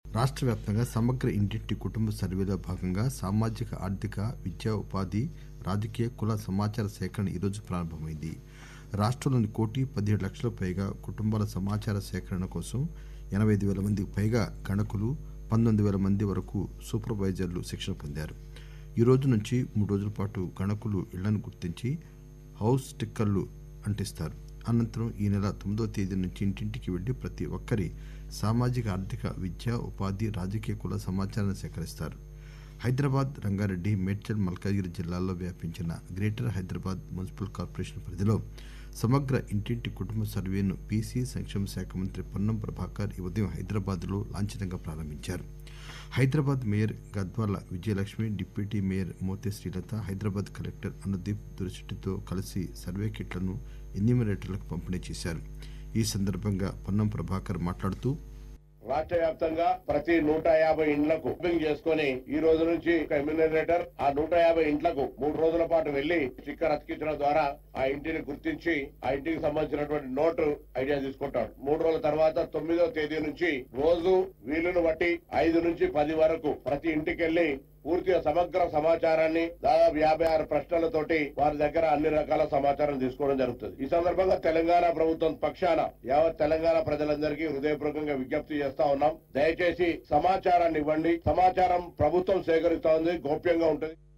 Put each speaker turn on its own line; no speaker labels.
రాష్ట్ర వ్యాప్తంగా సమగ్ర ఇంటింటి కుటుంబ సర్వేలో భాగంగా సామాజిక ఆర్థిక విద్యా ఉపాధి రాజకీయ కుల సమాచార సేకరణ ఈరోజు ప్రారంభమైంది రాష్ట్రంలోని కోటి పదిహేడు లక్షలకు పైగా కుటుంబాల సమాచార సేకరణ కోసం ఎనభై ఐదు వేల మందికి పైగా గణకులు పంతొమ్మిది వేల మంది వరకు సూపర్వైజర్లు శిక్షణ పొందారు ఈ రోజు నుంచి మూడు రోజుల పాటు గణకులు ఇళ్లను గుర్తించి హౌస్ స్టిక్కర్లు అంటిస్తారు అనంతరం ఈ నెల తొమ్మిదవ తేదీ నుంచి ఇంటింటికి వెళ్లి ప్రతి ఒక్కరి సామాజిక ఆర్థిక విద్య ఉపాధి రాజకీయ కుల సమాచారాన్ని సేకరిస్తారు హైదరాబాద్ రంగారెడ్డి మేడ్చల్ మల్కాజిగిరి జిల్లాల్లో వ్యాపించిన గ్రేటర్ హైదరాబాద్ మున్సిపల్ కార్పొరేషన్ పరిధిలో సమగ్ర ఇంటింటి కుటుంబ సర్వేను బీసీ సంక్షేమ శాఖ మంత్రి పొన్నం ప్రభాకర్ ఈ ఉదయం హైదరాబాద్ లో లాంఛనంగా ప్రారంభించారు Hyderabad mayor Gadwal Vijayalakshmi deputy mayor Mothe Srilatha Hyderabad collector Anudeep దురిశెట్టితో కలిసి సర్వే కిట్లను ఎన్యూమరేటర్లకు పంపిణీ చేశారు ఈ సందర్భంగా పొన్నం ప్రభాకర్ మాట్లాడుతూ
రాష్ట్ర వ్యాప్తంగా ప్రతి నూట యాభై ఇండ్లకు బుకింగ్ చేసుకుని ఈ రోజు నుంచి ఒక ఎమ్యూనరేటర్ ఆ నూట యాభై ఇండ్లకు మూడు రోజుల పాటు వెళ్లి స్టిక్కర్ అతికించడం ద్వారా ఆ ఇంటిని గుర్తించి ఆ ఇంటికి సంబంధించినటువంటి నోటు ఐడియా తీసుకుంటాడు మూడు రోజుల తర్వాత తొమ్మిదో తేదీ నుంచి రోజు వీలును బట్టి ఐదు నుంచి పది వరకు ప్రతి ఇంటికి వెళ్లి పూర్తిగా సమగ్ర సమాచారాన్ని దాదాపు యాభై ఆరు ప్రశ్నలతోటి వారి దగ్గర అన్ని రకాల సమాచారం తీసుకోవడం జరుగుతుంది ఈ సందర్భంగా తెలంగాణ ప్రభుత్వం పక్షాన యావత్ తెలంగాణ ప్రజలందరికీ హృదయపూర్వకంగా విజ్ఞప్తి చేస్తా ఉన్నాం దయచేసి సమాచారాన్ని ఇవ్వండి సమాచారం ప్రభుత్వం సేకరిస్తా ఉంది గోప్యంగా ఉంటుంది